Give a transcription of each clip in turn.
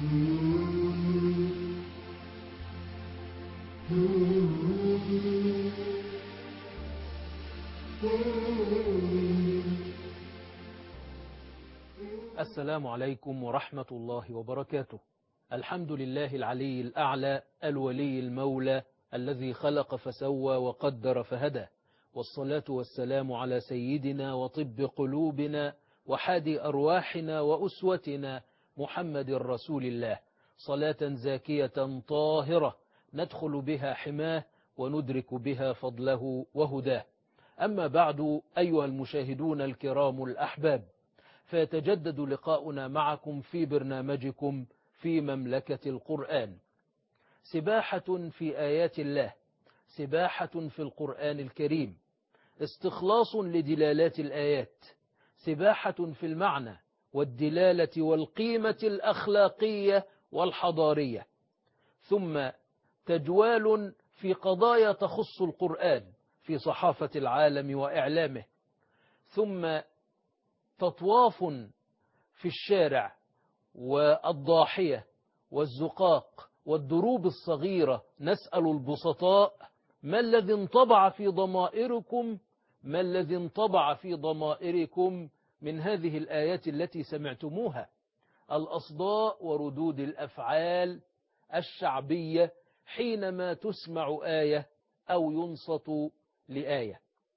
السلام عليكم ورحمة الله وبركاته الحمد لله العلي الأعلى الولي المولى الذي خلق فسوى وقدر فهدى والصلاة والسلام على سيدنا وطب قلوبنا وحادي أرواحنا وأسوتنا محمد رسول الله صلاة زاكية طاهرة ندخل بها حماه وندرك بها فضله وهداه أما بعد أيها المشاهدون الكرام الأحباب فيتجدد لقاؤنا معكم في برنامجكم في مملكة القرآن سباحة في آيات الله سباحة في القرآن الكريم استخلاص لدلالات الآيات سباحة في المعنى والدلالة والقيمة الأخلاقية والحضارية ثم تجوال في قضايا تخص القرآن في صحافة العالم وإعلامه ثم تطواف في الشارع والضاحية والزقاق والدروب الصغيرة نسأل البسطاء ما الذي انطبع في ضمائركم ما الذي انطبع في ضمائركم من هذه الآيات التي سمعتموها الأصداء وردود الأفعال الشعبية حينما تسمع آية أو ينصت لآية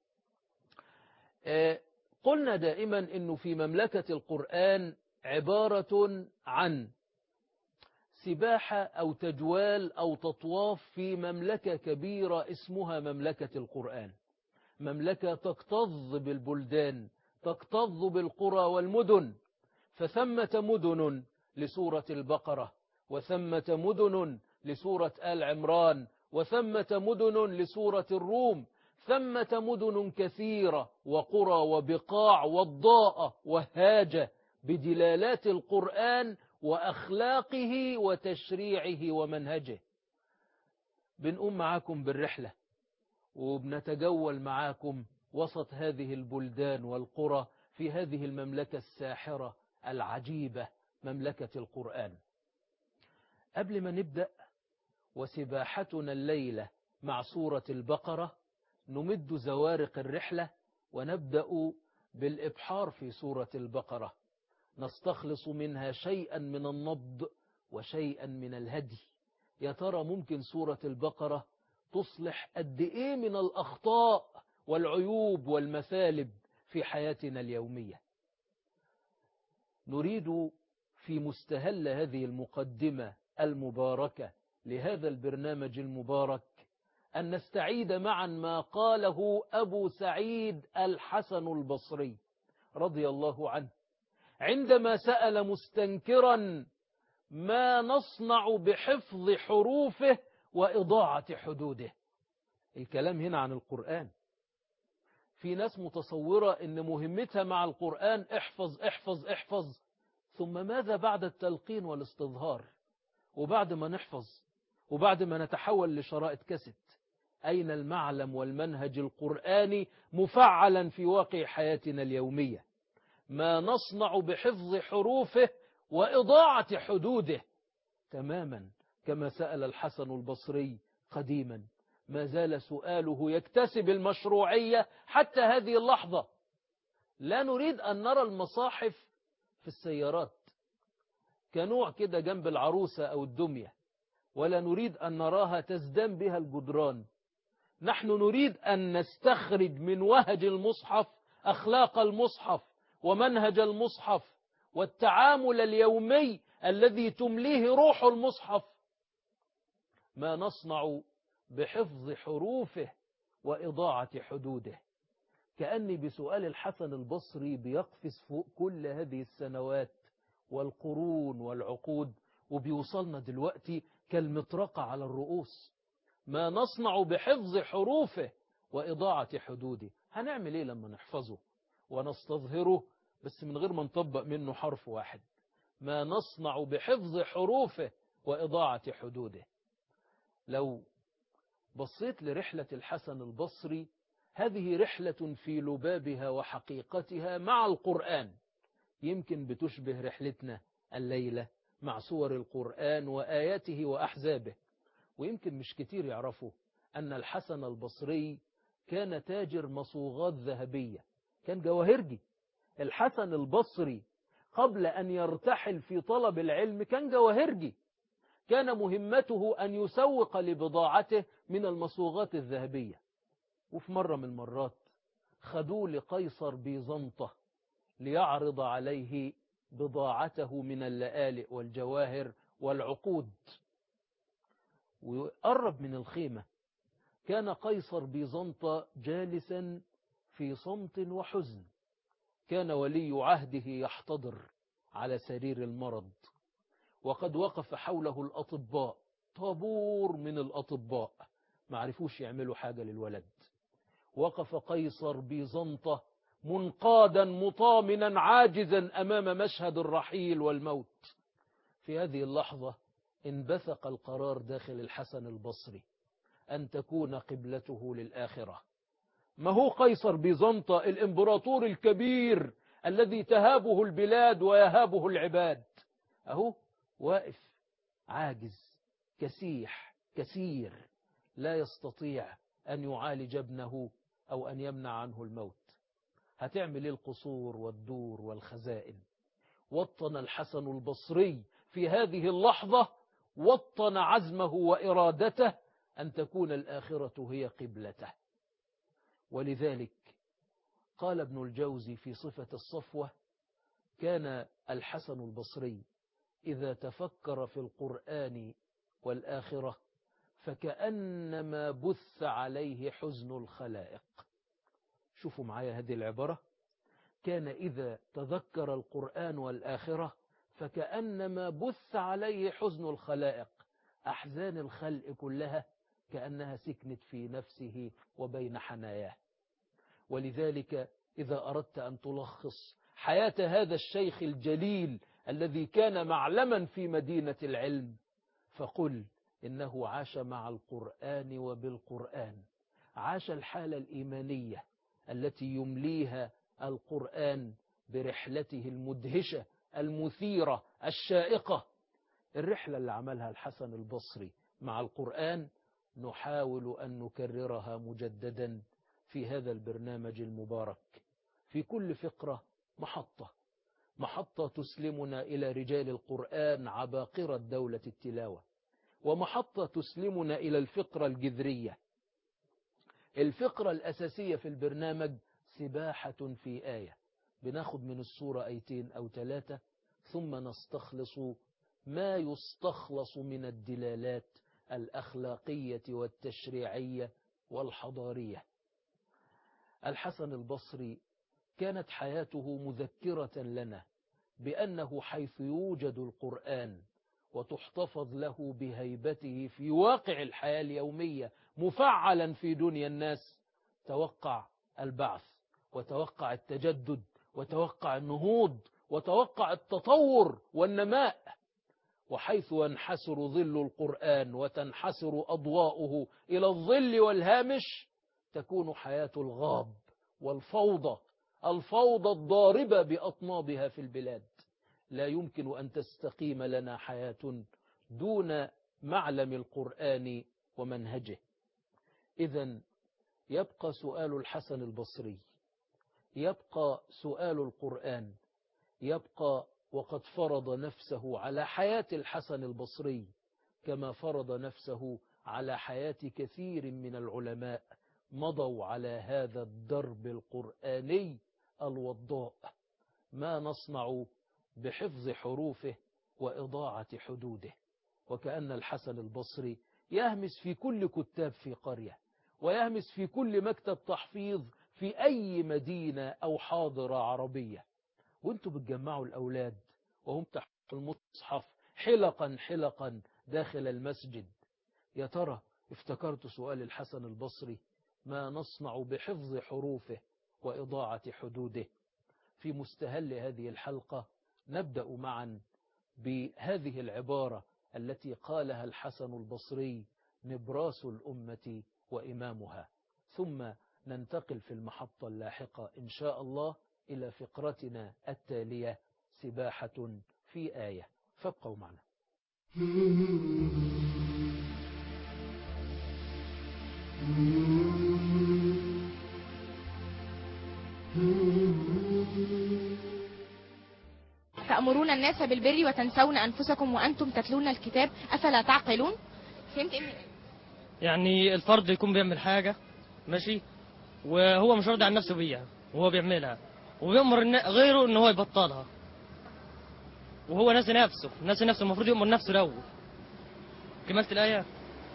قلنا دائما أنه في مملكة القرآن عبارة عن سباحة أو تجوال أو تطواف في مملكة كبيرة اسمها مملكة القرآن مملكة تكتظ بالبلدان تكتظ بالقرى والمدن فثمة مدن لسورة البقرة وثمة مدن لسورة آل عمران وثمة مدن لسورة الروم ثمة مدن كثيرة وقرى وبقاع والضاء وهاجة بدلالات القرآن وأخلاقه وتشريعه ومنهجه بنقوم معاكم بالرحلة وبنتجول معاكم وسط هذه البلدان والقرى في هذه المملكة الساحرة العجيبة مملكة القرآن قبل ما نبدأ وسباحتنا الليلة مع سورة البقرة نمد زوارق الرحلة ونبدأ بالإبحار في سورة البقرة نستخلص منها شيئا من النبض وشيئا من الهدي يا ترى ممكن سورة البقرة تصلح قد إيه من الأخطاء والعيوب والمثالب في حياتنا اليومية نريد في مستهل هذه المقدمة المباركة لهذا البرنامج المبارك أن نستعيد معا ما قاله أبو سعيد الحسن البصري رضي الله عنه عندما سأل مستنكرا ما نصنع بحفظ حروفه وإضاعة حدوده الكلام هنا عن القرآن في ناس متصورة ان مهمتها مع القرآن احفظ احفظ احفظ ثم ماذا بعد التلقين والاستظهار وبعد ما نحفظ وبعد ما نتحول لشرائط كست أين المعلم والمنهج القرآني مفعلا في واقع حياتنا اليومية ما نصنع بحفظ حروفه وإضاعة حدوده تماما كما سأل الحسن البصري قديما ما زال سؤاله يكتسب المشروعية حتى هذه اللحظة لا نريد أن نرى المصاحف في السيارات كنوع كده جنب العروسة أو الدمية ولا نريد أن نراها تزدان بها الجدران نحن نريد أن نستخرج من وهج المصحف أخلاق المصحف ومنهج المصحف والتعامل اليومي الذي تمليه روح المصحف ما نصنع بحفظ حروفه وإضاعة حدوده كأني بسؤال الحسن البصري بيقفز فوق كل هذه السنوات والقرون والعقود وبيوصلنا دلوقتي كالمطرقة على الرؤوس ما نصنع بحفظ حروفه وإضاعة حدوده هنعمل إيه لما نحفظه ونستظهره بس من غير ما نطبق منه حرف واحد ما نصنع بحفظ حروفه وإضاعة حدوده لو بصيت لرحلة الحسن البصري هذه رحلة في لبابها وحقيقتها مع القرآن يمكن بتشبه رحلتنا الليلة مع سور القرآن وآياته وأحزابه ويمكن مش كتير يعرفوا أن الحسن البصري كان تاجر مصوغات ذهبية كان جواهرجي الحسن البصري قبل أن يرتحل في طلب العلم كان جواهرجي كان مهمته أن يسوق لبضاعته من المصوغات الذهبية وفي مرة من المرات خدوه لقيصر بيزنطة ليعرض عليه بضاعته من اللآلئ والجواهر والعقود وقرب من الخيمة كان قيصر بيزنطة جالسا في صمت وحزن كان ولي عهده يحتضر على سرير المرض وقد وقف حوله الأطباء طابور من الأطباء ما عرفوش يعملوا حاجة للولد وقف قيصر بيزنطة منقادا مطامنا عاجزا أمام مشهد الرحيل والموت في هذه اللحظة انبثق القرار داخل الحسن البصري أن تكون قبلته للآخرة ما هو قيصر بيزنطة الإمبراطور الكبير الذي تهابه البلاد ويهابه العباد أهو واقف عاجز كسيح كسير لا يستطيع أن يعالج ابنه أو أن يمنع عنه الموت هتعمل القصور والدور والخزائن وطن الحسن البصري في هذه اللحظة وطن عزمه وإرادته أن تكون الآخرة هي قبلته ولذلك قال ابن الجوزي في صفة الصفوة كان الحسن البصري إذا تفكر في القرآن والآخرة فكأنما بث عليه حزن الخلائق شوفوا معايا هذه العبارة كان إذا تذكر القرآن والآخرة فكأنما بث عليه حزن الخلائق أحزان الخلق كلها كأنها سكنت في نفسه وبين حناياه ولذلك إذا أردت أن تلخص حياة هذا الشيخ الجليل الذي كان معلما في مدينة العلم فقل إنه عاش مع القرآن وبالقرآن عاش الحالة الإيمانية التي يمليها القرآن برحلته المدهشة المثيرة الشائقة الرحلة اللي عملها الحسن البصري مع القرآن نحاول أن نكررها مجددا في هذا البرنامج المبارك في كل فقرة محطة محطة تسلمنا إلى رجال القرآن عباقرة دولة التلاوة ومحطة تسلمنا إلى الفقرة الجذرية الفقرة الأساسية في البرنامج سباحة في آية بناخد من السورة أيتين أو ثلاثة ثم نستخلص ما يستخلص من الدلالات الأخلاقية والتشريعية والحضارية الحسن البصري كانت حياته مذكرة لنا بأنه حيث يوجد القرآن وتحتفظ له بهيبته في واقع الحياة اليومية مفعلا في دنيا الناس توقع البعث وتوقع التجدد وتوقع النهوض وتوقع التطور والنماء وحيث ينحسر ظل القرآن وتنحسر أضواؤه إلى الظل والهامش تكون حياة الغاب والفوضى الفوضى الضاربة بأطنابها في البلاد لا يمكن أن تستقيم لنا حياة دون معلم القرآن ومنهجه إذا يبقى سؤال الحسن البصري يبقى سؤال القرآن يبقى وقد فرض نفسه على حياة الحسن البصري كما فرض نفسه على حياة كثير من العلماء مضوا على هذا الدرب القرآني الوضاء ما نصنع بحفظ حروفه وإضاعة حدوده وكأن الحسن البصري يهمس في كل كتاب في قرية ويهمس في كل مكتب تحفيظ في أي مدينة أو حاضرة عربية وانتوا بتجمعوا الأولاد وهم تحت المصحف حلقا حلقا داخل المسجد يا ترى افتكرت سؤال الحسن البصري ما نصنع بحفظ حروفه وإضاعة حدوده في مستهل هذه الحلقة نبدأ معا بهذه العبارة التي قالها الحسن البصري نبراس الأمة وإمامها ثم ننتقل في المحطة اللاحقة إن شاء الله إلى فقرتنا التالية سباحة في آية فابقوا معنا تأمرون الناس بالبر وتنسون أنفسكم وأنتم تتلون الكتاب أفلا تعقلون فهمت إيه من الآية؟ يعني الفرد يكون بيعمل حاجة ماشي وهو مش راضي عن نفسه بيها وهو بيعملها وبيأمر النا- غيره ان هو يبطلها وهو ناسي نفسه ناسي نفسه المفروض يأمر نفسه الأول كملت الآية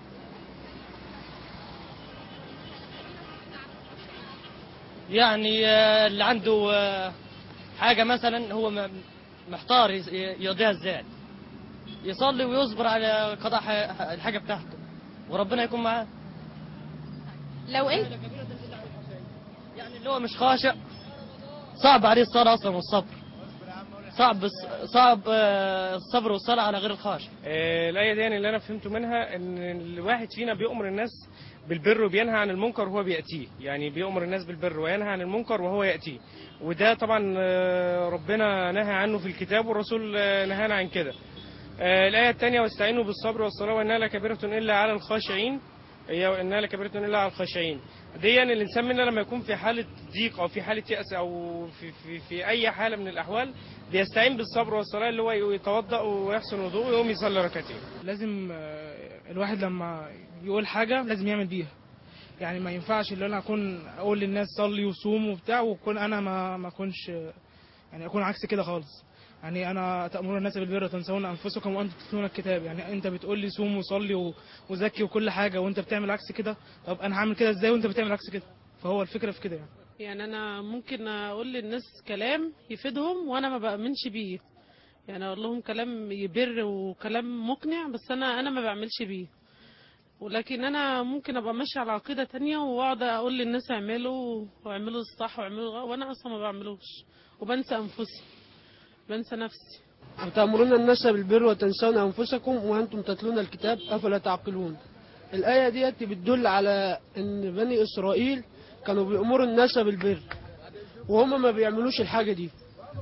يعني آه، اللي عنده آه، حاجة مثلا هو م- محتار يس- يقضيها ازاي يصلي ويصبر على قضاء ح- الحاجة بتاعته وربنا يكون معاه لو أنت يعني اللي هو مش خاشع صعب عليه الصلاة أصلا والصبر صعب صعب آه، الصبر والصلاة على غير الخاشع آه، الآية دي يعني اللي أنا فهمته منها إن الواحد فينا بيؤمر الناس بالبر وبينهى عن المنكر وهو بيأتيه يعني بيؤمر الناس بالبر وينهى عن المنكر وهو يأتيه وده طبعا آه، ربنا نهى عنه في الكتاب والرسول آه، نهانا عن كده آه، الآية الثانية واستعينوا بالصبر والصلاة وإنها لكبيرة إلا على الخاشعين هي إنها لكبيرة إلا على الخاشعين دي يعني الإنسان منا لما يكون في حالة ضيق أو في حالة يأس أو في, في, في أي حالة من الأحوال بيستعين بالصبر والصلاة اللي هو يتوضأ ويحسن وضوءه ويقوم يصلي ركعتين لازم آه، الواحد لما يقول حاجة لازم يعمل بيها يعني ما ينفعش اللي انا اكون اقول للناس صلي وصوم وبتاع واكون انا ما ما اكونش يعني اكون عكس كده خالص يعني انا تأمرون الناس بالبر وتنسون انفسكم وانتم تتلون الكتاب يعني انت بتقول لي صوم وصلي و- وزكي وكل حاجة وانت بتعمل عكس كده طب انا هعمل كده ازاي وانت بتعمل عكس كده فهو الفكرة في كده يعني يعني انا ممكن اقول للناس كلام يفيدهم وانا ما بامنش بيه يعني اقول لهم كلام يبر وكلام مقنع بس انا انا ما بعملش بيه ولكن انا ممكن ابقى ماشيه على عقيده تانية واقعد اقول للناس اعملوا واعملوا الصح واعملوا الغلط وانا اصلا ما بعملوش وبنسى انفسي بنسى نفسي وتأمرون الناس بالبر وتنسون أنفسكم وأنتم تتلون الكتاب أفلا تعقلون الآية ديت بتدل على أن بني إسرائيل كانوا بيأمروا الناس بالبر وهم ما بيعملوش الحاجة دي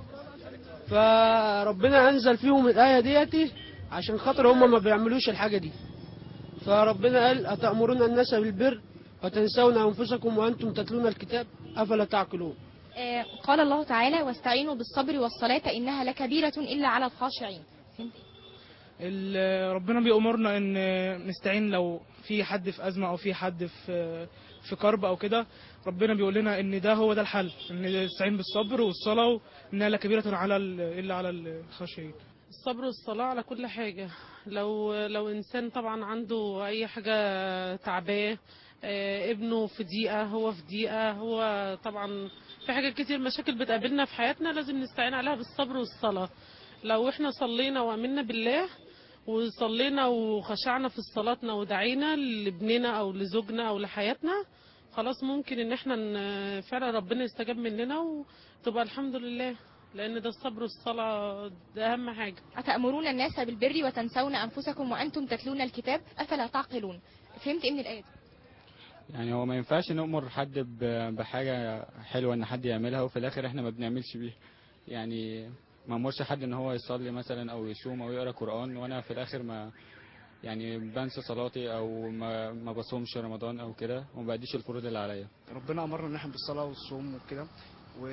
فربنا أنزل فيهم الآية ديت عشان خاطر هم ما بيعملوش الحاجة دي فربنا قال أتأمرون الناس بالبر وتنسون أنفسكم وأنتم تتلون الكتاب أفلا تعقلون آه، قال الله تعالى واستعينوا بالصبر والصلاة إنها لكبيرة إلا على الخاشعين فهمت إيه؟ ال- ربنا بيأمرنا ان نستعين لو في حد في ازمه او في حد في في كرب او كده ربنا بيقول لنا ان ده هو ده الحل ان نستعين بالصبر والصلاه وانها لكبيره على ال- الا على الخاشعين الصبر والصلاة على كل حاجة لو لو إنسان طبعا عنده أي حاجة تعباه آه، ابنه في ضيقة هو في ضيقة هو طبعا في حاجات كتير مشاكل بتقابلنا في حياتنا لازم نستعين عليها بالصبر والصلاة لو احنا صلينا وأمنا بالله وصلينا وخشعنا في صلاتنا ودعينا لابننا أو لزوجنا أو لحياتنا خلاص ممكن ان احنا ن- فعلا ربنا يستجاب مننا وتبقى الحمد لله لان ده الصبر والصلاة ده اهم حاجة أتأمرون الناس بالبر وتنسون أنفسكم وأنتم تتلون الكتاب أفلا تعقلون فهمت إيه من الآية دي؟ يعني هو ما ينفعش نأمر حد ب- بحاجة حلوة ان حد يعملها وفي الاخر احنا ما بنعملش بيها يعني ما امرش حد ان هو يصلي مثلا او يصوم او يقرا قرآن وانا في الاخر ما يعني بنسى صلاتي او ما ما بصومش رمضان او كده وما بأديش الفروض اللي عليا ربنا امرنا ان احنا بالصلاه والصوم وكده و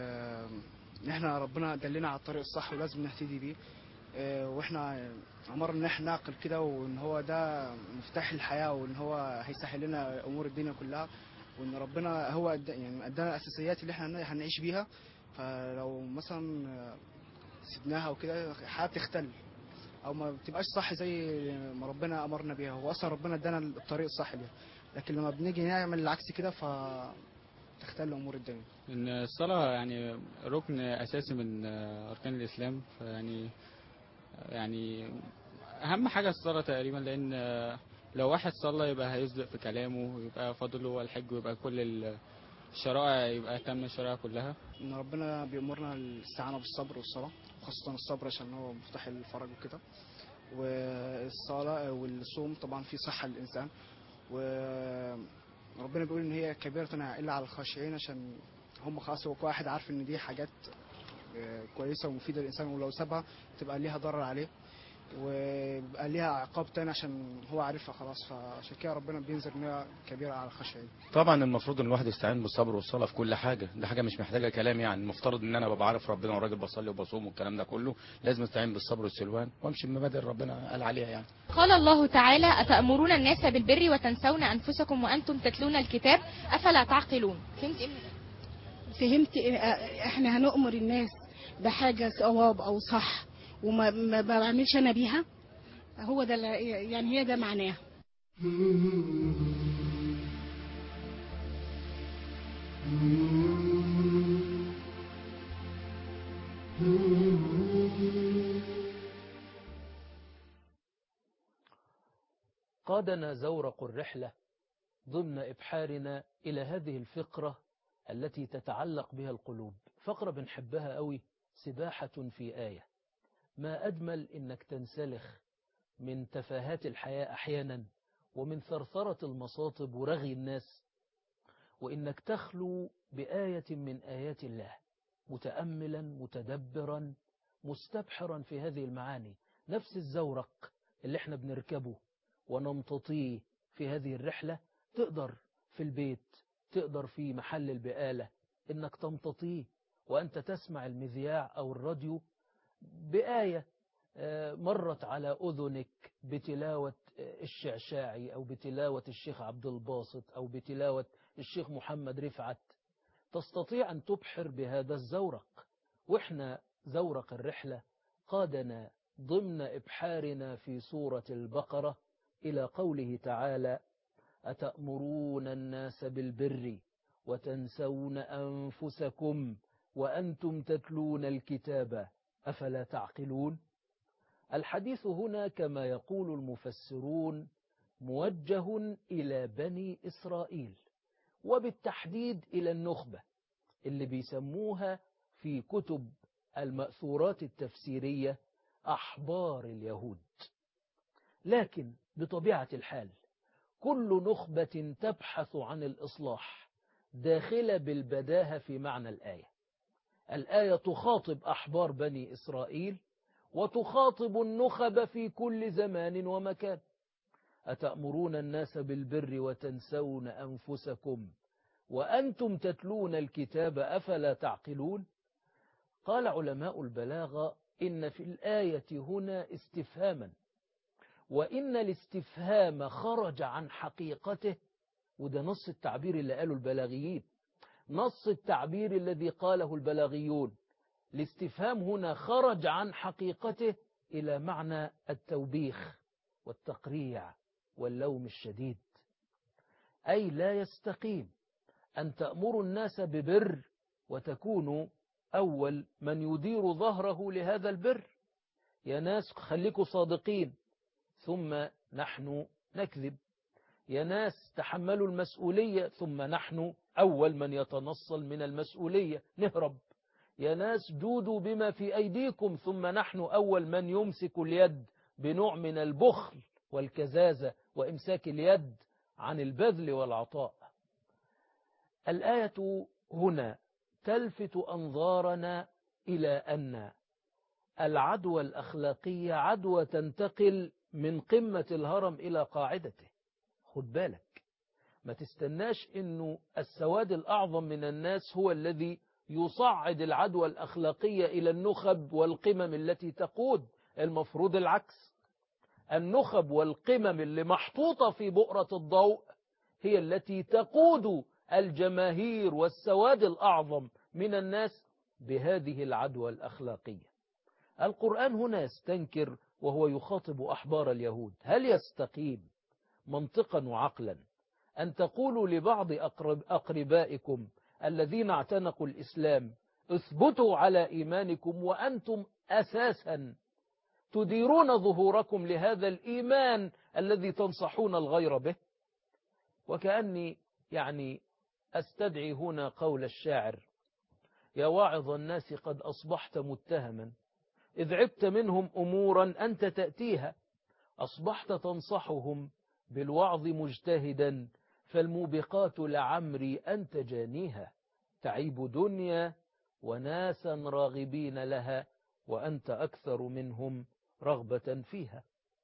ان احنا ربنا دلنا على الطريق الصح ولازم نهتدي بيه آه، واحنا امرنا ان احنا نعقل كده وان هو ده مفتاح الحياه وان هو هيسهل لنا امور الدنيا كلها وان ربنا هو أد- يعني ادانا الاساسيات اللي احنا هنعيش بيها فلو مثلا آه، سيبناها وكده الحياه بتختل او ما بتبقاش صح زي ما ربنا امرنا بيها هو اصلا ربنا ادانا الطريق الصح بيها لكن لما بنيجي نعمل العكس كده ف تختل امور الدنيا ان الصلاة يعني ركن اساسي من اركان الاسلام فيعني يعني اهم حاجة الصلاة تقريبا لان لو واحد صلى يبقى هيصدق في كلامه ويبقى فاضل هو الحج ويبقى كل الشرائع يبقى تم الشرائع كلها ان ربنا بيامرنا الاستعانه بالصبر والصلاه وخاصه الصبر عشان هو مفتاح الفرج وكده والصلاه والصوم طبعا في صحه للانسان وربنا بيقول ان هي كبيره الا على الخاشعين عشان هم خلاص هو كل واحد عارف ان دي حاجات آه، كويسه ومفيده للانسان ولو سابها تبقى ليها ضرر عليه ويبقى ليها عقاب تاني عشان هو عارفها خلاص فعشان كده ربنا بينزل ان هي كبيره على الخشيه طبعا المفروض ان الواحد يستعين بالصبر والصلاه في كل حاجه دي حاجه مش محتاجه كلام يعني المفترض ان انا ببقى عارف ربنا وراجل بصلي وبصوم والكلام ده كله لازم استعين بالصبر والسلوان وامشي بمبادئ ربنا قال عليها يعني قال الله تعالى أتأمرون الناس بالبر وتنسون أنفسكم وأنتم تتلون الكتاب أفلا تعقلون فهمت إيه من ده؟ فهمت إيه- احنا هنؤمر الناس بحاجه صواب او صح وما ما بعملش انا بيها هو ده اللي- يعني هي ده معناه قادنا زورق الرحلة ضمن إبحارنا إلى هذه الفقرة التي تتعلق بها القلوب فقرة بنحبها قوي سباحة في آية ما أجمل إنك تنسلخ من تفاهات الحياة أحيانا ومن ثرثرة المصاطب ورغي الناس وإنك تخلو بآية من آيات الله متأملا متدبرا مستبحرا في هذه المعاني نفس الزورق اللي احنا بنركبه ونمتطيه في هذه الرحلة تقدر في البيت تقدر في محل البقالة انك تمتطيه وانت تسمع المذياع او الراديو بآية آه، مرت على أذنك بتلاوة آه، الشعشاعي أو بتلاوة الشيخ عبد الباسط أو بتلاوة الشيخ محمد رفعت تستطيع أن تبحر بهذا الزورق وإحنا زورق الرحلة قادنا ضمن إبحارنا في سورة البقرة إلى قوله تعالى أتأمرون الناس بالبر وتنسون أنفسكم وأنتم تتلون الكتاب أفلا تعقلون الحديث هنا كما يقول المفسرون موجه إلى بني إسرائيل وبالتحديد إلى النخبة اللي بيسموها في كتب المأثورات التفسيرية أحبار اليهود لكن بطبيعة الحال كل نخبة تبحث عن الإصلاح داخلة بالبداهة في معنى الآية الآية تخاطب أحبار بني إسرائيل وتخاطب النخب في كل زمان ومكان أتأمرون الناس بالبر وتنسون أنفسكم وأنتم تتلون الكتاب أفلا تعقلون قال علماء البلاغة إن في الآية هنا استفهاما وإن الاستفهام خرج عن حقيقته وده نص التعبير اللي قاله البلاغيين نص التعبير الذي قاله البلاغيون الاستفهام هنا خرج عن حقيقته إلى معنى التوبيخ والتقريع واللوم الشديد أي لا يستقيم أن تأمروا الناس ببر وتكونوا أول من يدير ظهره لهذا البر يا ناس خليكوا صادقين ثم نحن نكذب يا ناس تحملوا المسؤولية ثم نحن أول من يتنصل من المسؤولية نهرب يا ناس جودوا بما في أيديكم ثم نحن أول من يمسك اليد بنوع من البخل والكزازة وإمساك اليد عن البذل والعطاء الآية هنا تلفت أنظارنا إلى أن العدوى الأخلاقية عدوى تنتقل من قمة الهرم إلى قاعدته خد بالك ما تستناش أنه السواد الأعظم من الناس هو الذي يصعد العدوى الأخلاقية إلى النخب والقمم التي تقود المفروض العكس النخب والقمم اللي محطوطة في بؤرة الضوء هي التي تقود الجماهير والسواد الأعظم من الناس بهذه العدوى الأخلاقية القرآن هنا يستنكر وهو يخاطب أحبار اليهود هل يستقيم منطقا وعقلا أن تقولوا لبعض أقرب أقربائكم الذين اعتنقوا الإسلام اثبتوا على إيمانكم وأنتم أساسا تديرون ظهوركم لهذا الإيمان الذي تنصحون الغير به وكأني يعني أستدعي هنا قول الشاعر يا واعظ الناس قد أصبحت متهما إذ عبت منهم أمورا أنت تأتيها أصبحت تنصحهم بالوعظ مجتهدا فالموبقات لعمري أنت جانيها تعيب دنيا وناسا راغبين لها وأنت أكثر منهم رغبة فيها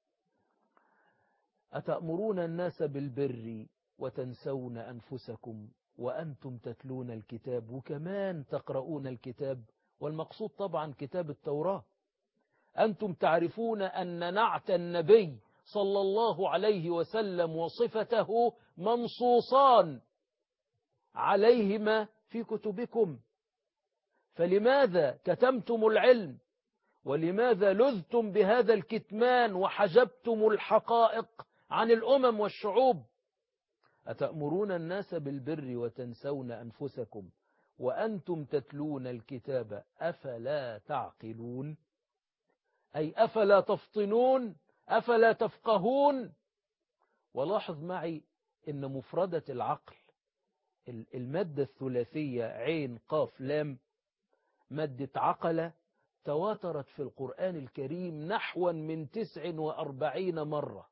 أتأمرون الناس بالبر وتنسون أنفسكم وأنتم تتلون الكتاب وكمان تقرؤون الكتاب والمقصود طبعا كتاب التوراة أنتم تعرفون أن نعت النبي صلى الله عليه وسلم وصفته منصوصان عليهما في كتبكم فلماذا كتمتم العلم ولماذا لذتم بهذا الكتمان وحجبتم الحقائق عن الأمم والشعوب أتأمرون الناس بالبر وتنسون أنفسكم وأنتم تتلون الكتاب أفلا تعقلون أي أفلا تفطنون أفلا تفقهون ولاحظ معي إن مفردة العقل المادة الثلاثية عين قاف لام مادة عقلة تواترت في القرآن الكريم نحوا من تسع وأربعين مرة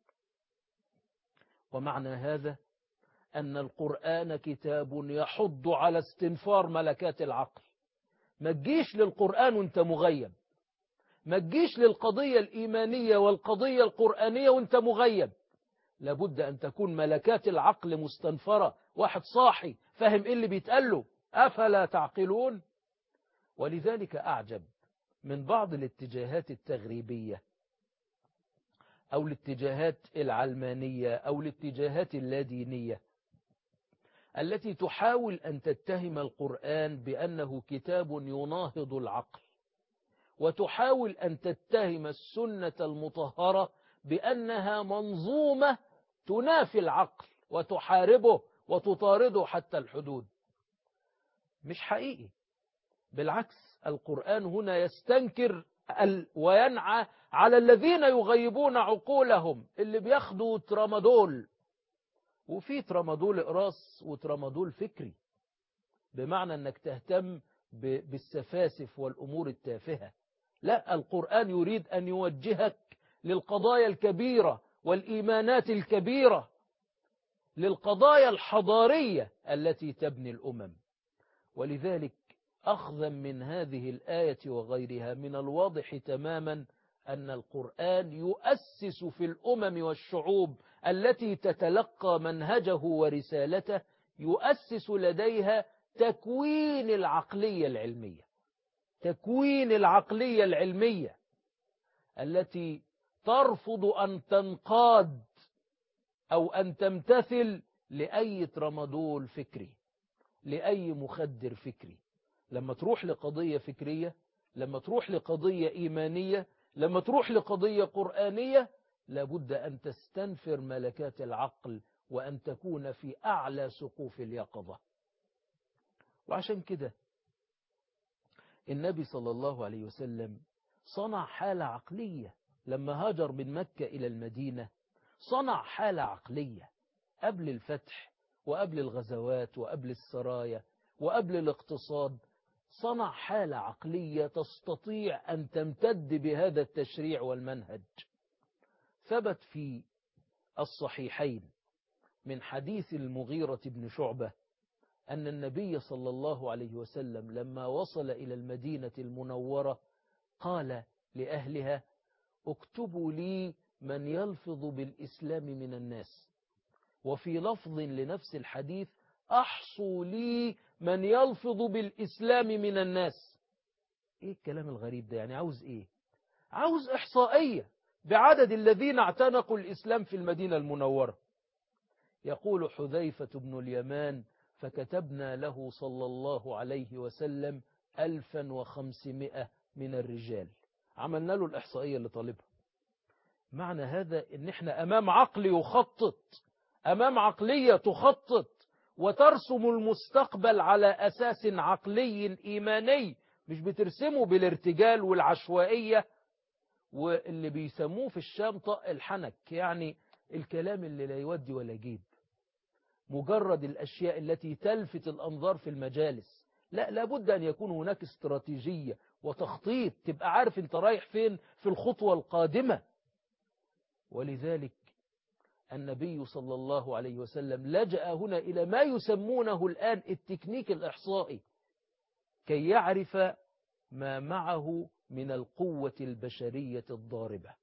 ومعنى هذا أن القرآن كتاب يحض على استنفار ملكات العقل ما تجيش للقرآن وانت مغيب ما تجيش للقضية الإيمانية والقضية القرآنية وانت مغيب لابد أن تكون ملكات العقل مستنفرة واحد صاحي فاهم إيه اللي بيتقال له أفلا تعقلون ولذلك أعجب من بعض الاتجاهات التغريبية أو الاتجاهات العلمانية أو الاتجاهات اللادينية التي تحاول أن تتهم القرآن بأنه كتاب يناهض العقل وتحاول أن تتهم السنة المطهرة بأنها منظومة تنافي العقل وتحاربه وتطارده حتى الحدود مش حقيقي بالعكس القرآن هنا يستنكر وينعى على الذين يغيبون عقولهم اللي بياخدوا ترامادول وفي ترامادول إقراص وترامادول فكري بمعنى أنك تهتم بالسفاسف والأمور التافهة لا القرآن يريد أن يوجهك للقضايا الكبيرة والإيمانات الكبيرة للقضايا الحضارية التي تبني الأمم ولذلك أخذا من هذه الآية وغيرها من الواضح تماما أن القرآن يؤسس في الأمم والشعوب التي تتلقى منهجه ورسالته يؤسس لديها تكوين العقلية العلمية تكوين العقلية العلمية التي ترفض أن تنقاد أو أن تمتثل لأي ترامادول فكري لأي مخدر فكري لما تروح لقضية فكرية لما تروح لقضية إيمانية لما تروح لقضية قرآنية لابد أن تستنفر ملكات العقل وأن تكون في أعلى سقوف اليقظة وعشان كده النبي صلى الله عليه وسلم صنع حالة عقلية لما هاجر من مكة إلى المدينة صنع حالة عقلية قبل الفتح وقبل الغزوات وقبل السرايا وقبل الاقتصاد صنع حالة عقلية تستطيع أن تمتد بهذا التشريع والمنهج ثبت في الصحيحين من حديث المغيرة بن شعبة أن النبي صلى الله عليه وسلم لما وصل إلى المدينة المنورة قال لأهلها اكتبوا لي من يلفظ بالإسلام من الناس وفي لفظ لنفس الحديث أحصوا لي من يلفظ بالإسلام من الناس إيه الكلام الغريب ده يعني عاوز إيه عاوز إحصائية بعدد الذين اعتنقوا الإسلام في المدينة المنورة يقول حذيفة بن اليمان فكتبنا له صلى الله عليه وسلم ألفا وخمسمائة من الرجال عملنا له الإحصائية اللي طالبها معنى هذا ان احنا امام عقل يخطط امام عقلية تخطط وترسم المستقبل على اساس عقلي ايماني مش بترسمه بالارتجال والعشوائية واللي بيسموه في الشام طق الحنك يعني الكلام اللي لا يودي ولا يجيب مجرد الاشياء التي تلفت الانظار في المجالس لا لابد ان يكون هناك استراتيجية وتخطيط تبقى عارف انت رايح فين في الخطوة القادمة ولذلك النبي صلى الله عليه وسلم لجأ هنا إلى ما يسمونه الآن التكنيك الإحصائي كي يعرف ما معه من القوة البشرية الضاربة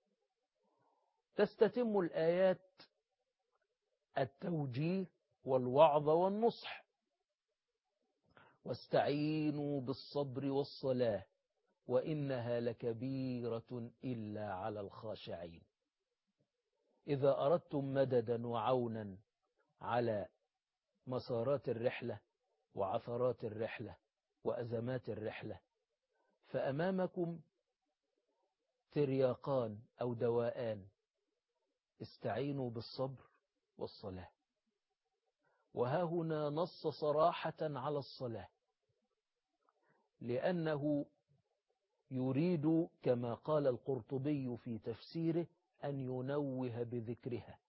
تستتم الآيات التوجيه والوعظ والنصح واستعينوا بالصبر والصلاة وإنها لكبيرة إلا على الخاشعين إذا أردتم مددا وعونا على مسارات الرحلة وعثرات الرحلة وأزمات الرحلة فأمامكم ترياقان أو دواءان استعينوا بالصبر والصلاة وها هنا نص صراحة على الصلاة لأنه يريد كما قال القرطبي في تفسيره أن ينوه بذكرها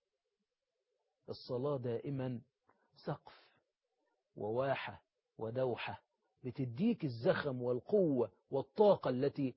الصلاة دائما سقف وواحة ودوحة بتديك الزخم والقوة والطاقة التي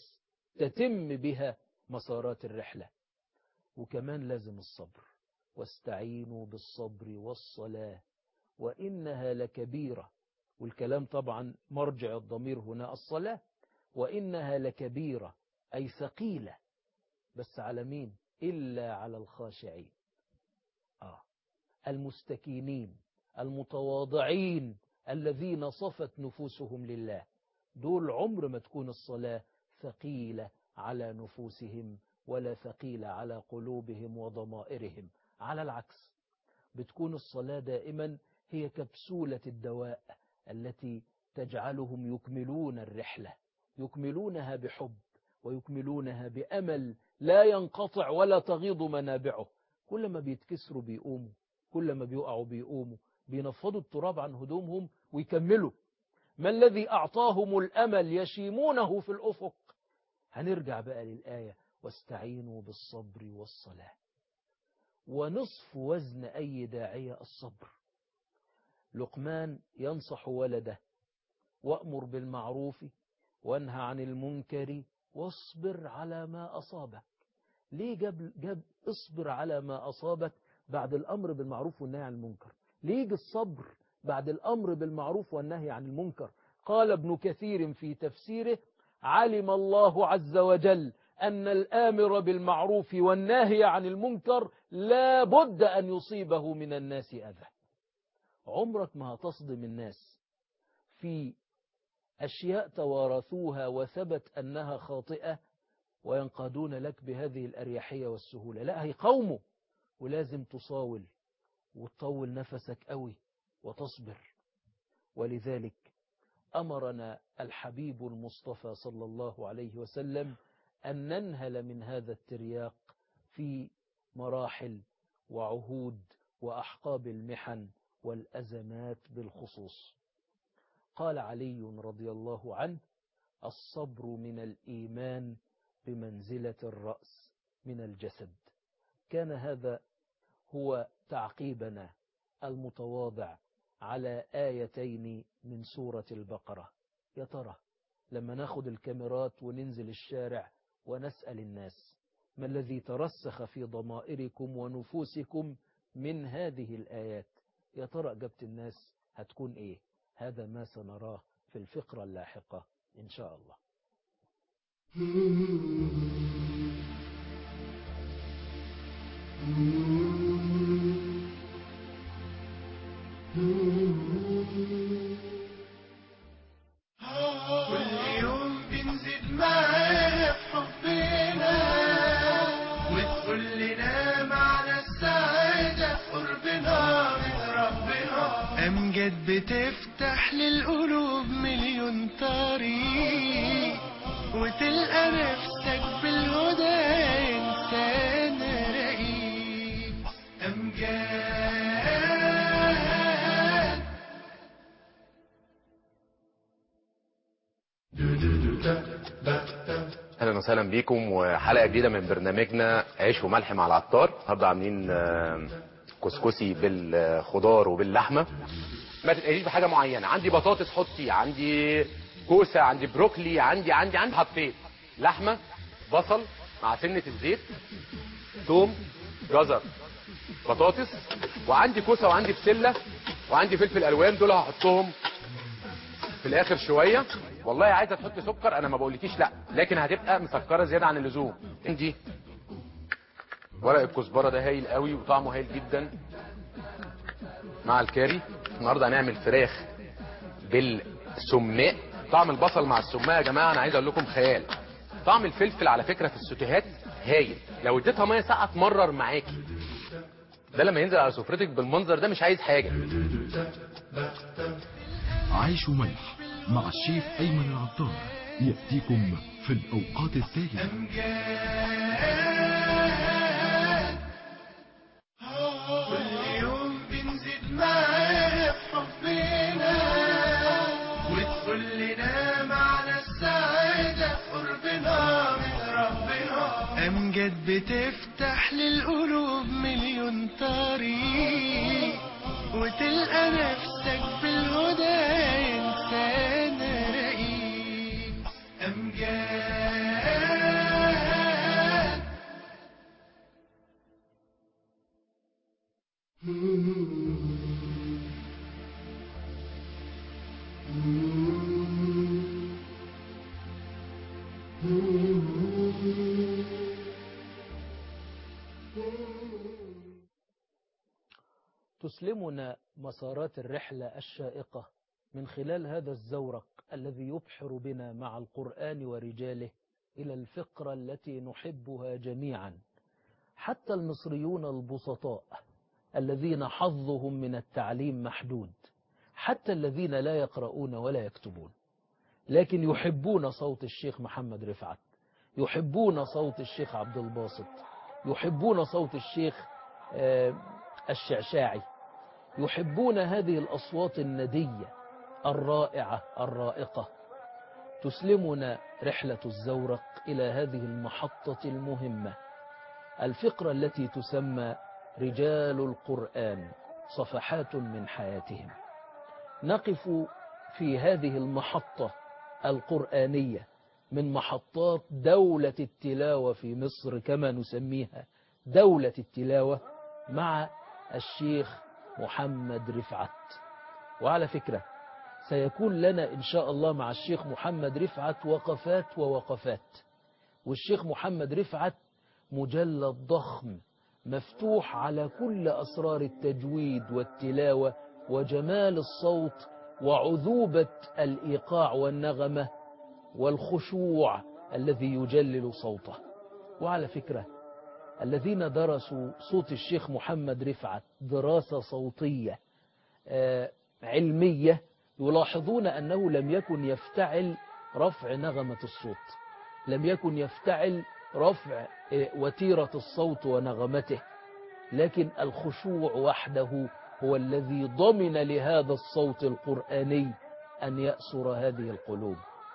تتم بها مسارات الرحلة وكمان لازم الصبر واستعينوا بالصبر والصلاة وإنها لكبيرة والكلام طبعا مرجع الضمير هنا الصلاة وإنها لكبيرة أي ثقيلة بس على مين إلا على الخاشعين آه المستكينين المتواضعين الذين صفت نفوسهم لله دول عمر ما تكون الصلاة ثقيلة على نفوسهم ولا ثقيلة على قلوبهم وضمائرهم على العكس بتكون الصلاة دائما هي كبسولة الدواء التي تجعلهم يكملون الرحلة يكملونها بحب ويكملونها بأمل لا ينقطع ولا تغيض منابعه كلما بيتكسروا بيقوموا كلما بيقعوا بيقوموا بينفضوا التراب عن هدومهم ويكملوا ما الذي أعطاهم الأمل يشيمونه في الأفق هنرجع بقى للآية واستعينوا بالصبر والصلاة ونصف وزن أي داعية الصبر لقمان ينصح ولده وأمر بالمعروف وانهى عن المنكر واصبر على ما أصابك ليه جاب, جاب اصبر على ما أصابك بعد الأمر بالمعروف والنهي عن المنكر ليه يجي الصبر بعد الأمر بالمعروف والنهي عن المنكر قال ابن كثير في تفسيره علم الله عز وجل أن الآمر بالمعروف والناهي عن المنكر لا بد أن يصيبه من الناس أذى عمرك ما هتصدم الناس في أشياء توارثوها وثبت أنها خاطئة وينقادون لك بهذه الأريحية والسهولة لا هيقوموا ولازم تصاول وتطول نفسك قوي وتصبر ولذلك أمرنا الحبيب المصطفى صلى الله عليه وسلم أن ننهل من هذا الترياق في مراحل وعهود وأحقاب المحن والأزمات بالخصوص قال علي رضي الله عنه الصبر من الإيمان بمنزلة الرأس من الجسد كان هذا هو تعقيبنا المتواضع على آيتين من سورة البقرة يا ترى لما ناخد الكاميرات وننزل الشارع ونسأل الناس ما الذي ترسخ في ضمائركم ونفوسكم من هذه الآيات يا ترى أجابة الناس هتكون إيه هذا ما سنراه في الفقرة اللاحقة إن شاء الله كل يوم بنزيد معاها في حبنا وتقول لنا معنى السعادة في قربنا من ربنا أمجد بتفتح للقلوب مليون طريق وتلقى نفسك بالهدى إنسان رقيق أمجاد اهلا وسهلا بيكم وحلقه جديده من برنامجنا عيش وملح مع العطار النهارده عاملين آه، كسكسي بالخضار وباللحمه ما تتقليش بحاجه معينه عندي بطاطس حطي عندي كوسه عندي بروكلي عندي عندي عندي حطيت لحمه بصل مع سنه الزيت ثوم جزر بطاطس وعندي كوسه وعندي بسله وعندي فلفل الوان دول هحطهم في الاخر شويه والله عايزه تحط سكر انا ما بقولكيش لا لكن هتبقى مسكره زياده عن اللزوم دي ورق الكزبره ده هايل قوي وطعمه هايل جدا مع الكاري النهارده هنعمل فراخ بالسماء طعم البصل مع السماء يا جماعه انا عايز اقول لكم خيال طعم الفلفل على فكره في السوتيهات هايل لو اديتها ميه ساقعه تمرر معاكي ده لما ينزل على سفرتك بالمنظر ده مش عايز حاجه عيش وملح مع الشيف أيمن العطار يأتيكم في الأوقات التالية كل يوم بنزيد معاه في حبنا وتقولنا معنى السعادة في قربنا من ربنا أمجد بتفتح للقلوب مليون طريق وتلقى نفسك في الهدى إنسان رقيق أمجاد تسلمنا مسارات الرحلة الشائقة من خلال هذا الزورق الذي يبحر بنا مع القرآن ورجاله إلى الفقرة التي نحبها جميعا حتى المصريون البسطاء الذين حظهم من التعليم محدود حتى الذين لا يقرؤون ولا يكتبون لكن يحبون صوت الشيخ محمد رفعت يحبون صوت الشيخ عبد الباسط يحبون صوت الشيخ آه، الشعشاعي يحبون هذه الأصوات الندية الرائعة الرائقة تسلمنا رحلة الزورق إلى هذه المحطة المهمة الفقرة التي تسمى رجال القرآن صفحات من حياتهم نقف في هذه المحطة القرآنية من محطات دولة التلاوة في مصر كما نسميها دولة التلاوة مع الشيخ محمد رفعت وعلى فكرة سيكون لنا إن شاء الله مع الشيخ محمد رفعت وقفات ووقفات والشيخ محمد رفعت مجلد ضخم مفتوح على كل أسرار التجويد والتلاوة وجمال الصوت وعذوبة الإيقاع والنغمة والخشوع الذي يجلل صوته وعلى فكرة الذين درسوا صوت الشيخ محمد رفعت دراسة صوتية آه، علمية يلاحظون أنه لم يكن يفتعل رفع نغمة الصوت لم يكن يفتعل رفع آه، وتيرة الصوت ونغمته لكن الخشوع وحده هو الذي ضمن لهذا الصوت القرآني أن يأسر هذه القلوب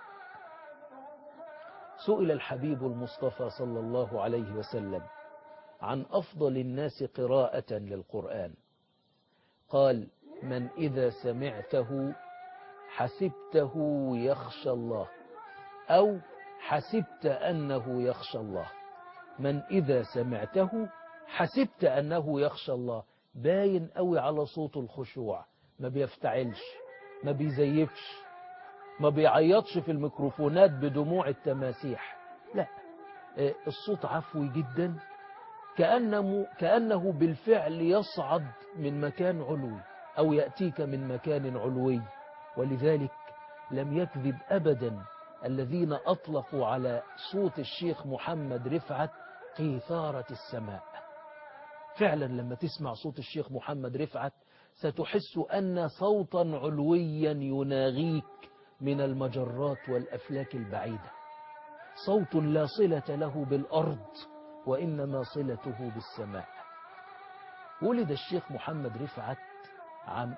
سئل الحبيب المصطفى صلى الله عليه وسلم عن أفضل الناس قراءة للقرآن قال من إذا سمعته حسبته يخشى الله أو حسبت أنه يخشى الله من إذا سمعته حسبت أنه يخشى الله باين قوي على صوت الخشوع ما بيفتعلش ما بيزيفش ما بيعيطش في الميكروفونات بدموع التماسيح لا آه، الصوت عفوي جدا كأنه, كأنه بالفعل يصعد من مكان علوي أو يأتيك من مكان علوي ولذلك لم يكذب أبدا الذين أطلقوا على صوت الشيخ محمد رفعت قيثارة السماء فعلا لما تسمع صوت الشيخ محمد رفعت ستحس أن صوتا علويا يناغيك من المجرات والأفلاك البعيدة صوت لا صلة له بالأرض وإنما صلته بالسماء ولد الشيخ محمد رفعت عام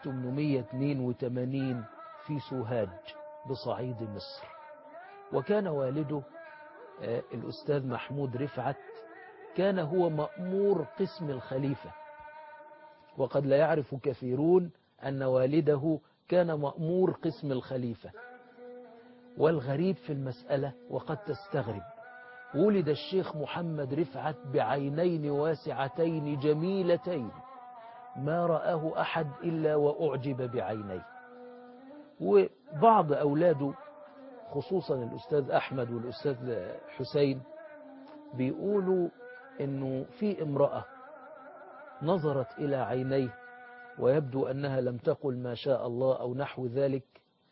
1882 في سوهاج بصعيد مصر وكان والده آه، الأستاذ محمود رفعت كان هو مأمور قسم الخليفة وقد لا يعرف كثيرون أن والده كان مأمور قسم الخليفة والغريب في المسألة وقد تستغرب ولد الشيخ محمد رفعت بعينين واسعتين جميلتين ما رآه أحد إلا وأعجب بعينيه بعض أولاده خصوصا الأستاذ أحمد والأستاذ حسين بيقولوا إنه في امرأة نظرت إلى عينيه ويبدو أنها لم تقل ما شاء الله أو نحو ذلك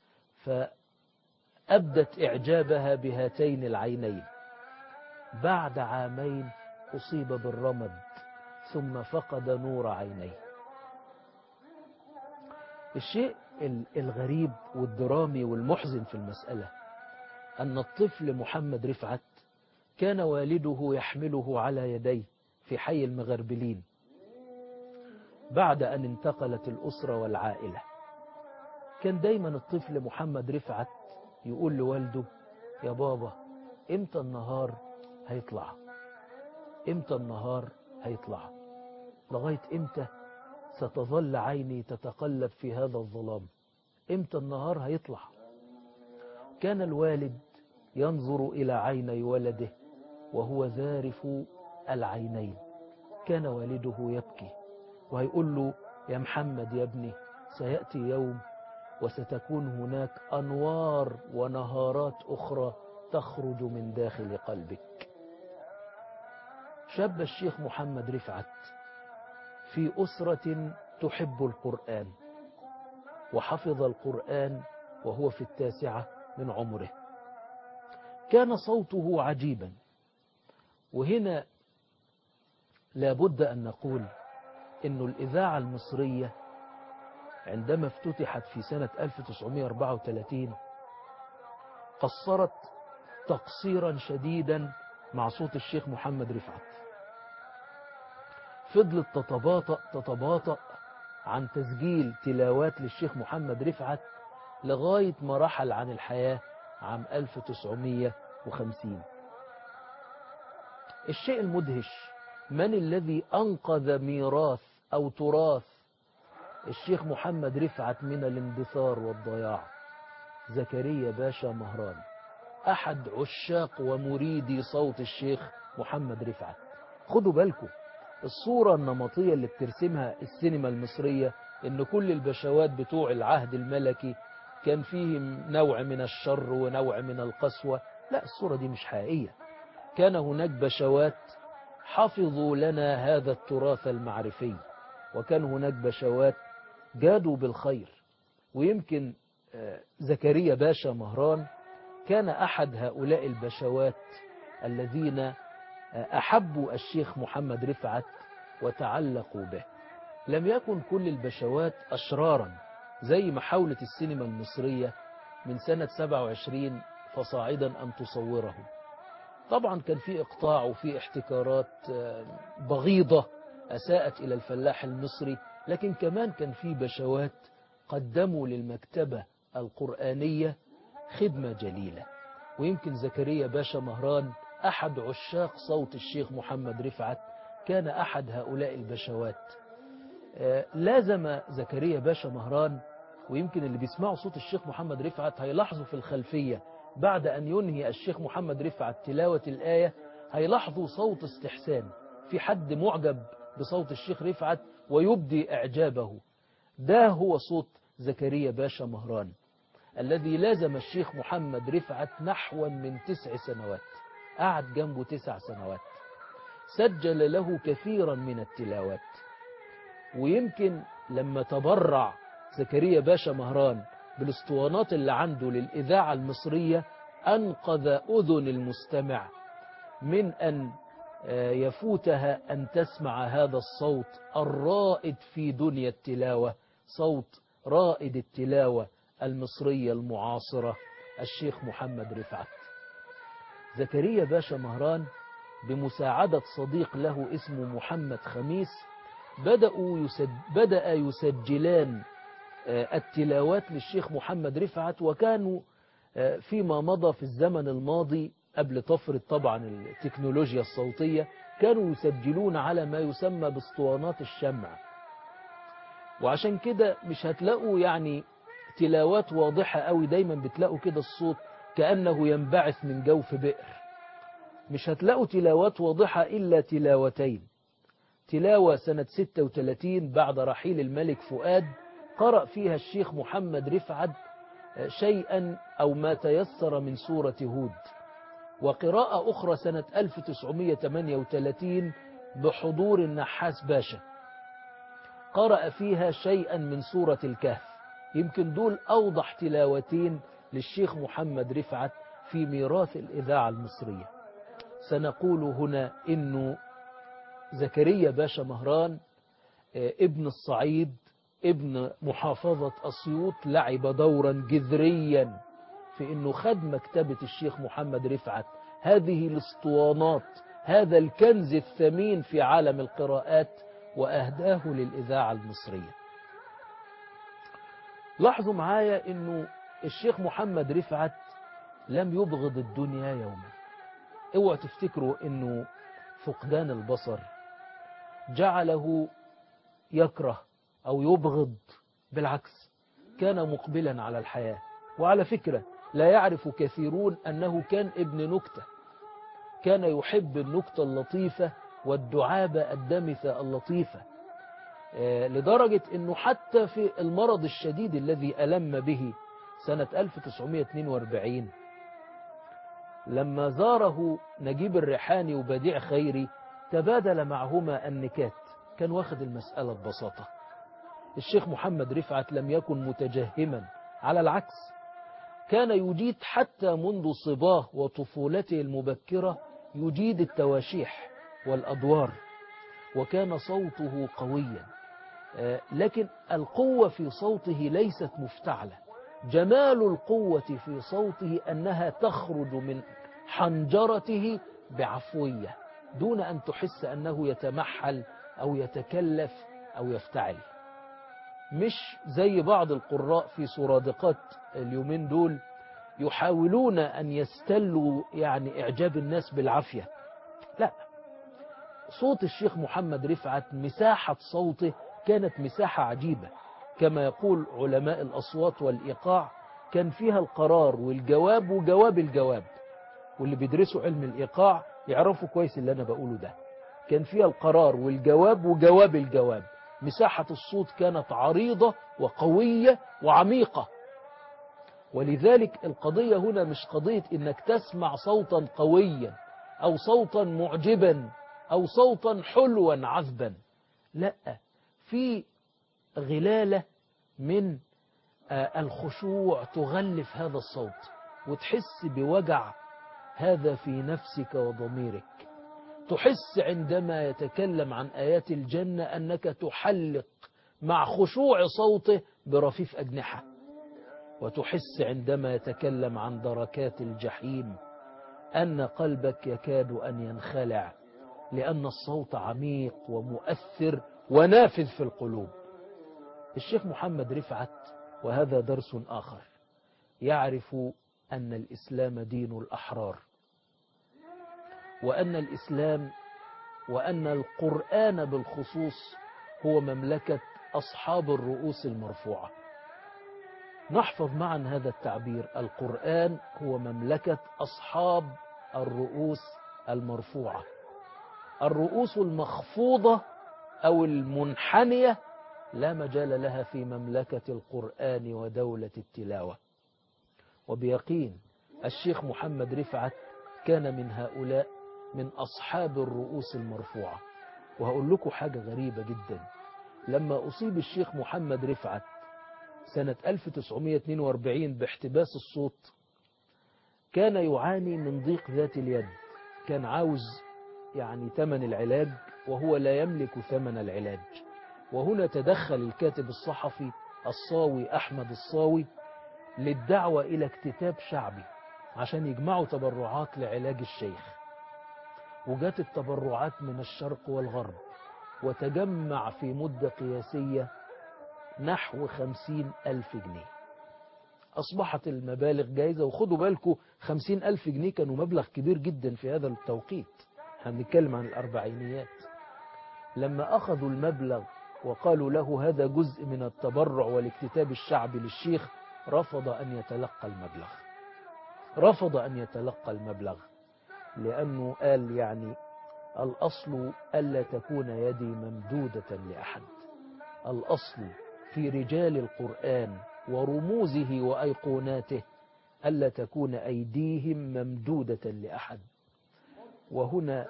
فأبدت إعجابها بهاتين العينين بعد عامين أصيب بالرمد ثم فقد نور عينيه الشيء الغريب والدرامي والمحزن في المسألة أن الطفل محمد رفعت كان والده يحمله على يديه في حي المغربلين بعد أن انتقلت الأسرة والعائلة كان دايما الطفل محمد رفعت يقول لوالده يا بابا امتى النهار هيطلع امتى النهار هيطلع لغاية امتى ستظل عيني تتقلب في هذا الظلام امتى النهار هيطلع كان الوالد ينظر إلى عيني ولده وهو ذارف العينين كان والده يبكي وهيقول له يا محمد يا ابني سيأتي يوم وستكون هناك أنوار ونهارات أخرى تخرج من داخل قلبك شاب الشيخ محمد رفعت في أسرة تحب القرآن وحفظ القرآن وهو في التاسعة من عمره كان صوته عجيبا وهنا لابد أن نقول أن الإذاعة المصرية عندما افتتحت في سنة 1934 قصرت تقصيرا شديدا مع صوت الشيخ محمد رفعت فضلت تتباطأ تتباطأ عن تسجيل تلاوات للشيخ محمد رفعت لغاية ما رحل عن الحياة عام 1950 الشيء المدهش من الذي أنقذ ميراث أو تراث الشيخ محمد رفعت من الاندثار والضياع زكريا باشا مهران أحد عشاق ومريدي صوت الشيخ محمد رفعت خدوا بالكم الصورة النمطية اللي بترسمها السينما المصرية ان كل البشوات بتوع العهد الملكي كان فيهم نوع من الشر ونوع من القسوة لا الصورة دي مش حقيقية كان هناك بشوات حفظوا لنا هذا التراث المعرفي وكان هناك بشوات جادوا بالخير ويمكن زكريا باشا مهران كان أحد هؤلاء البشوات الذين أحبوا الشيخ محمد رفعت وتعلقوا به لم يكن كل البشوات أشرارا زي ما حاولت السينما المصرية من سنة 27 فصاعدا أن تصوره طبعا كان في إقطاع وفي احتكارات بغيضة أساءت إلى الفلاح المصري لكن كمان كان في بشوات قدموا للمكتبة القرآنية خدمة جليلة ويمكن زكريا باشا مهران أحد عشاق صوت الشيخ محمد رفعت كان أحد هؤلاء البشوات لازم زكريا باشا مهران ويمكن اللي بيسمعوا صوت الشيخ محمد رفعت هيلاحظوا في الخلفية بعد أن ينهي الشيخ محمد رفعت تلاوة الآية هيلاحظوا صوت استحسان في حد معجب بصوت الشيخ رفعت ويبدي إعجابه ده هو صوت زكريا باشا مهران الذي لازم الشيخ محمد رفعت نحو من تسع سنوات قعد جنبه تسع سنوات سجل له كثيرا من التلاوات ويمكن لما تبرع زكريا باشا مهران بالاسطوانات اللي عنده للإذاعة المصرية أنقذ أذن المستمع من أن يفوتها أن تسمع هذا الصوت الرائد في دنيا التلاوة صوت رائد التلاوة المصرية المعاصرة الشيخ محمد رفعت زكريا باشا مهران بمساعدة صديق له اسمه محمد خميس بدأوا يسج... بدأ يسجلان التلاوات للشيخ محمد رفعت وكانوا فيما مضى في الزمن الماضي قبل طفرة طبعا التكنولوجيا الصوتية كانوا يسجلون على ما يسمى باسطوانات الشمع وعشان كده مش هتلاقوا يعني تلاوات واضحة قوي دايما بتلاقوا كده الصوت كأنه ينبعث من جوف بئر مش هتلاقوا تلاوات واضحة إلا تلاوتين تلاوة سنة 36 بعد رحيل الملك فؤاد قرأ فيها الشيخ محمد رفعت شيئا أو ما تيسر من سورة هود وقراءة أخرى سنة 1938 بحضور النحاس باشا قرأ فيها شيئا من سورة الكهف يمكن دول أوضح تلاوتين للشيخ محمد رفعت في ميراث الإذاعة المصرية سنقول هنا إنه زكريا باشا مهران ابن الصعيد ابن محافظة أسيوط لعب دورا جذريا في أنه خد مكتبة الشيخ محمد رفعت هذه الاسطوانات هذا الكنز الثمين في عالم القراءات وأهداه للإذاعة المصرية لاحظوا معايا أنه الشيخ محمد رفعت لم يبغض الدنيا يوما اوعوا تفتكروا أنه فقدان البصر جعله يكره أو يبغض بالعكس كان مقبلا على الحياة وعلى فكرة لا يعرف كثيرون أنه كان ابن نكتة كان يحب النكتة اللطيفة والدعابة الدمثة اللطيفة لدرجة أنه حتى في المرض الشديد الذي ألم به سنة 1942 لما زاره نجيب الريحاني وبديع خيري تبادل معهما النكات كان واخد المسألة ببساطة الشيخ محمد رفعت لم يكن متجهما على العكس كان يجيد حتى منذ صباه وطفولته المبكرة يجيد التواشيح والأدوار وكان صوته قويا لكن القوة في صوته ليست مفتعلة جمال القوة في صوته أنها تخرج من حنجرته بعفوية دون أن تحس أنه يتمحل أو يتكلف أو يفتعل مش زي بعض القراء في سرادقات اليومين دول يحاولون أن يستلوا يعني إعجاب الناس بالعافية لا صوت الشيخ محمد رفعت مساحة صوته كانت مساحة عجيبة كما يقول علماء الأصوات والإيقاع كان فيها القرار والجواب وجواب الجواب واللي بيدرسوا علم الإيقاع يعرفوا كويس اللي أنا بقوله ده كان فيها القرار والجواب وجواب الجواب مساحة الصوت كانت عريضة وقوية وعميقة ولذلك القضية هنا مش قضية انك تسمع صوتا قويا او صوتا معجبا او صوتا حلوا عذبا لا في غلالة من الخشوع تغلف هذا الصوت وتحس بوجع هذا في نفسك وضميرك تحس عندما يتكلم عن آيات الجنة أنك تحلق مع خشوع صوته برفيف أجنحة وتحس عندما يتكلم عن دركات الجحيم أن قلبك يكاد أن ينخلع لأن الصوت عميق ومؤثر ونافذ في القلوب الشيخ محمد رفعت وهذا درس آخر يعرف أن الإسلام دين الأحرار وأن الإسلام وأن القرآن بالخصوص هو مملكة أصحاب الرؤوس المرفوعة نحفظ معا هذا التعبير القرآن هو مملكة أصحاب الرؤوس المرفوعة الرؤوس المخفوضة أو المنحنية لا مجال لها في مملكة القرآن ودولة التلاوة وبيقين الشيخ محمد رفعت كان من هؤلاء من أصحاب الرؤوس المرفوعة وهقول لكم حاجة غريبة جدا لما أصيب الشيخ محمد رفعت سنة 1942 باحتباس الصوت كان يعاني من ضيق ذات اليد كان عاوز يعني ثمن العلاج وهو لا يملك ثمن العلاج وهنا تدخل الكاتب الصحفي الصاوي أحمد الصاوي للدعوة إلى اكتتاب شعبي عشان يجمعوا تبرعات لعلاج الشيخ وجات التبرعات من الشرق والغرب وتجمع في مدة قياسية نحو خمسين ألف جنيه أصبحت المبالغ جايزة وخدوا بالكم خمسين ألف جنيه كانوا مبلغ كبير جدا في هذا التوقيت هنتكلم عن الأربعينيات لما أخذوا المبلغ وقالوا له هذا جزء من التبرع والاكتتاب الشعبي للشيخ رفض أن يتلقى المبلغ رفض أن يتلقى المبلغ لأنه قال يعني الأصل ألا تكون يدي ممدودة لأحد الأصل في رجال القرآن ورموزه وأيقوناته ألا تكون أيديهم ممدودة لأحد وهنا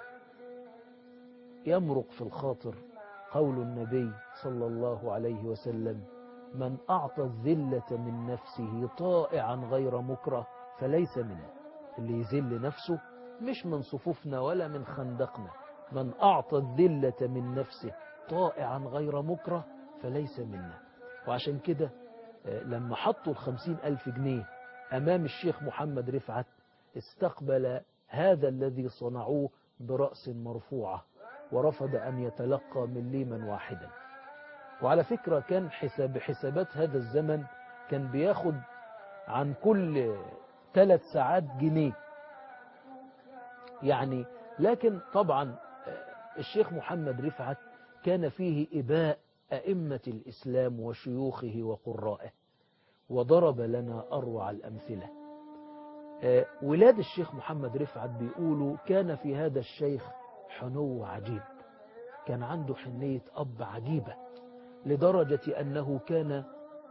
يمرق في الخاطر قول النبي صلى الله عليه وسلم من أعطى الذلة من نفسه طائعا غير مكره فليس منه اللي يذل نفسه مش من صفوفنا ولا من خندقنا من أعطى الذلة من نفسه طائعا غير مكره فليس منا وعشان كده لما حطوا الخمسين ألف جنيه أمام الشيخ محمد رفعت استقبل هذا الذي صنعوه برأس مرفوعة ورفض أن يتلقى مليما واحدا وعلى فكرة كان حساب حسابات هذا الزمن كان بياخد عن كل ثلاث ساعات جنيه يعني لكن طبعا الشيخ محمد رفعت كان فيه إباء أئمة الإسلام وشيوخه وقرائه وضرب لنا أروع الأمثلة ولاد الشيخ محمد رفعت بيقولوا كان في هذا الشيخ حنو عجيب كان عنده حنية أب عجيبة لدرجة أنه كان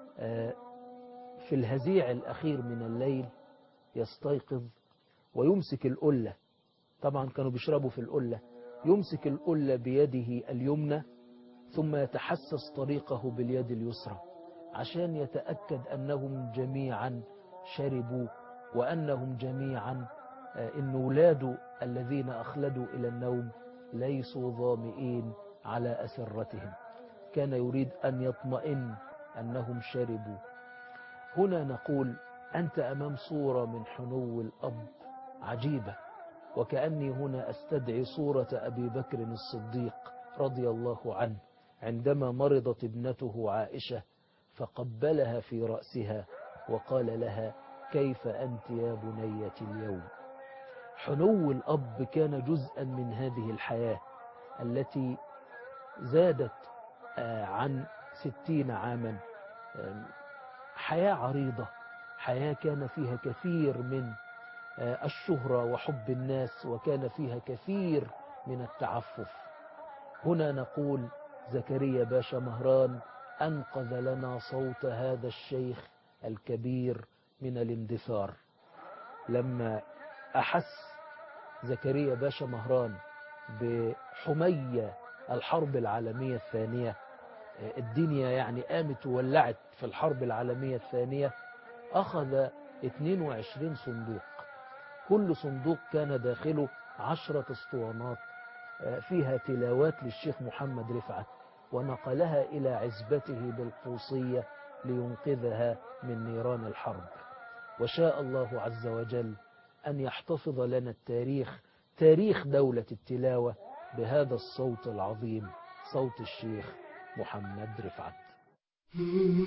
في الهزيع الأخير من الليل يستيقظ ويمسك القلة طبعا كانوا بيشربوا في القلة يمسك القلة بيده اليمنى ثم يتحسس طريقه باليد اليسرى عشان يتأكد أنهم جميعا شربوا وأنهم جميعا إن ولاده الذين أخلدوا إلى النوم ليسوا ظامئين على أسرتهم كان يريد أن يطمئن أنهم شربوا هنا نقول أنت أمام صورة من حنو الأب عجيبة وكأني هنا أستدعي صورة أبي بكر الصديق رضي الله عنه عندما مرضت ابنته عائشة فقبلها في رأسها وقال لها كيف أنت يا بنيتي اليوم حنو الأب كان جزءا من هذه الحياة التي زادت عن ستين عاما حياة عريضة حياة كان فيها كثير من الشهرة وحب الناس وكان فيها كثير من التعفف هنا نقول زكريا باشا مهران أنقذ لنا صوت هذا الشيخ الكبير من الاندثار لما أحس زكريا باشا مهران بحمية الحرب العالمية الثانية الدنيا يعني قامت وولعت في الحرب العالمية الثانية أخذ 22 صندوق كل صندوق كان داخله عشرة اسطوانات فيها تلاوات للشيخ محمد رفعت ونقلها إلى عزبته بالقوصية لينقذها من نيران الحرب وشاء الله عز وجل أن يحتفظ لنا التاريخ تاريخ دولة التلاوة بهذا الصوت العظيم صوت الشيخ محمد رفعت